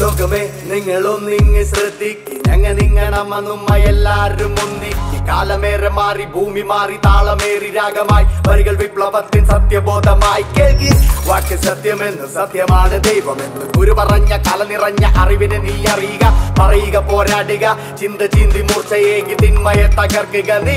ലോകമേ നിങ്ങളൊന്നിങ്ങ് ശ്രദ്ധിക്ക് ഞങ്ങ നിങ്ങ നമ്മ നമ്മ എല്ലാരും ഒന്നിക്ക് കാലമേറെ മാറി ഭൂമി മാറി താളമേറി രാഗമായി വരികൾ വിപ്ലവത്തിൻ സത്യബോധമായി കേൾക്കി വാക്ക് സത്യമെന്ന് സത്യമാണ് ദൈവമെന്ന് ഗുരു പറഞ്ഞ കല നിറഞ്ഞ അറിവിനെ നീ അറിയുക പറയുക പോരാടുക ചിന്ത ചിന്തി മൂർച്ചയേകി തിന്മയെ തകർക്കുക നീ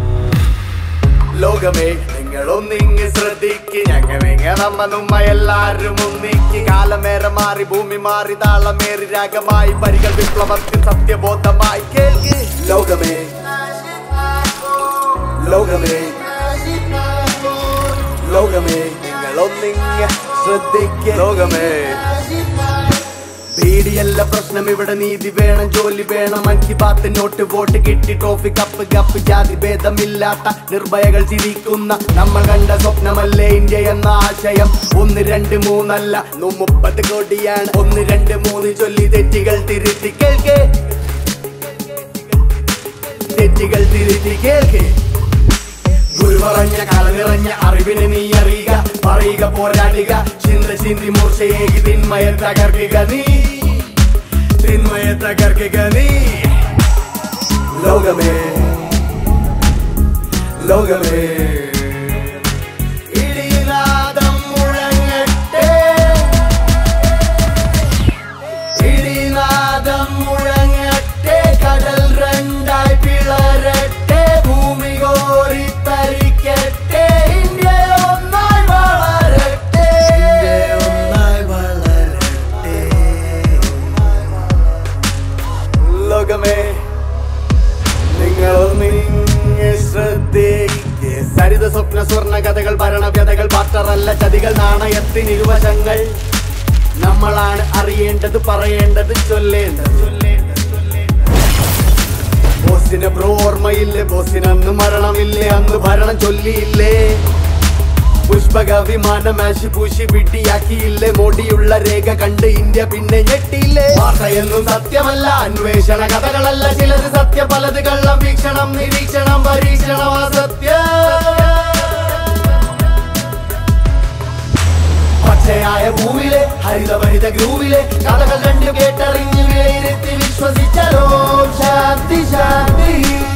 ലോകമേ നിങ്ങളൊന്നിങ്ങ് ശ്രദ്ധിക്ക് ഞങ്ങ നിങ്ങ നമ്മ നമ്മ എല്ലാരും ഒന്നിക്ക് കാലമേറെ മാറി ഭൂമി മാറി താളമേറി രാഗമായി വരികൾ വിപ്ലവത്തിൽ സത്യബോധമായി കേൾക്കി ലോകമേ ലോകമേ ലോകമേ നിങ്ങളൊന്നിങ്ങ് ശ്രദ്ധിക്ക് ലോകമേ പേടിയല്ല പ്രശ്നം ഇവിടെ നീതി വേണം ജോലി വേണം അഞ്ചി പാത്ത് നോട്ട് വോട്ട് കിട്ടി ട്രോഫി കപ്പ് കപ്പ് ജാതി ഭേദമില്ലാത്ത നിർഭയകൾ ചിരിക്കുന്ന നമ്മൾ കണ്ട സ്വപ്നമല്ലേ ഇന്ത്യ എന്ന ആശയം ഒന്ന് രണ്ട് മൂന്നല്ല നൂ മുപ്പത് കോടിയാണ് ഒന്ന് രണ്ട് മൂന്ന് ചൊല്ലി തെറ്റുകൾ തിരുത്തി കേൾക്കേ തെറ്റുകൾ തിരുത്തി കേൾക്കേ ഗുരു പറഞ്ഞ കല നിറഞ്ഞ അറിവിനെ നീ അറിയുക പറയുക പോരാടുക ചിന്ത ചിന്തി മൂർച്ചയേകി തിന്മയെ തകർക്കുക നീ തിന്മയെ തകർക്കുക നീ ലോകമേ ലോകമേ ഇടിനാദം മുഴങ്ങട്ടെ ഇടിനാദം മുഴങ്ങട്ടെ കടൽ രണ്ടായി പിളരട്ടെ ഭൂമി കോരി തരിക്കട്ടെ ഇന്ത്യ ഒന്നായി വളരട്ടെ ഒന്നായി വളരട്ടെ ലോകമേ നിങ്ങളൊന്നിങ്ങ് ശ്രദ്ധിക്ക് സരിത സ്വപ്ന സ്വർണ്ണ കഥകൾ ഭരണവ്യതകൾ പാട്ടറല്ല ചതികൾ നാണയത്തിന് ഇരുവശങ്ങൾ നമ്മളാണ് അറിയേണ്ടത് പറയേണ്ടത് ചൊല്ലേണ്ടത് ചൊല്ലേണ്ടത് ബോസിന് ബ്രോ ഓർമ്മയില്ലേ ബോസിന് അന്ന് മരണമില്ലേ അന്ന് ഭരണം ചൊല്ലിയില്ലേ പുഷ്പക വിമാനം ആശി പൂശി വിട്ടിയാക്കിയില്ലേ മോടിയുള്ള രേഖ കണ്ട് ഇന്ത്യ പിന്നെ ഞെട്ടിയില്ലേ വാർത്തയൊന്നും സത്യമല്ല അന്വേഷണ കഥകളല്ല ചിലത് സത്യം പലത് കള്ളം വീക്ഷണം നിരീക്ഷണം പരീക്ഷണം അസത്യം പച്ചയായ ഭൂമിയിലെ ഹരിതഭരിത ഗ്രൂവിലെ കഥകൾ രണ്ടു കേട്ടറിഞ്ഞ് വിലയിരുത്തി വിശ്വസിച്ചോ ശാന്തി ശാന്തി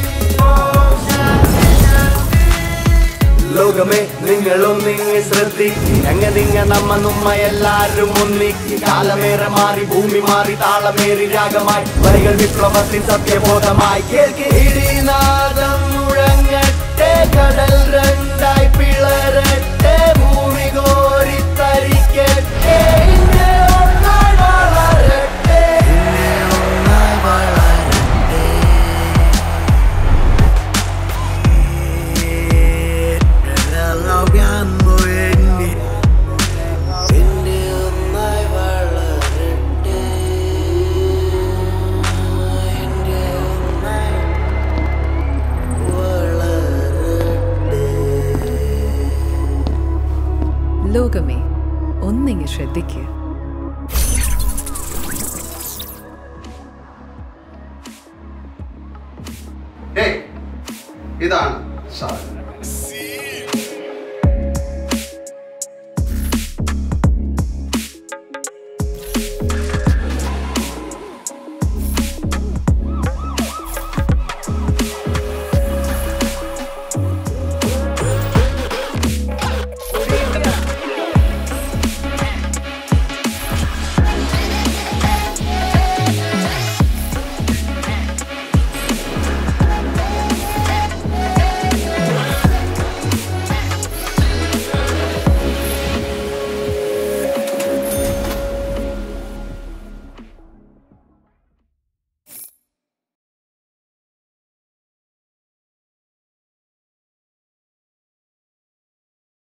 ലോകമേ നിങ്ങളൊന്നിങ്ങ് ശ്രദ്ധിക്ക് ഞങ്ങ നിങ്ങ നമ്മ നമ്മ എല്ലാരും ഒന്നിക്ക് കാലമേറെ മാറി ഭൂമി മാറി താളമേറി രാഗമായി വരികൾ വിപ്ലവത്തിൻ സത്യബോധമായി കേൾക്കി ഇടിനാദം മുഴങ്ങട്ടെ കടൽ രണ്ടായി പിളരട്ടെ ഭൂമി കോരി തരിക്കട്ടെ ഇന്ത്യ ഒന്നായി വളരട്ടെ ഇന്ത്യ ഒന്നായി വളരട്ടെ Dialogando en mí ലോകമേ ഒന്നിങ്ങ് ശ്രദ്ധിക്കുക ഹേയ്, ഇതാണ് സാധനം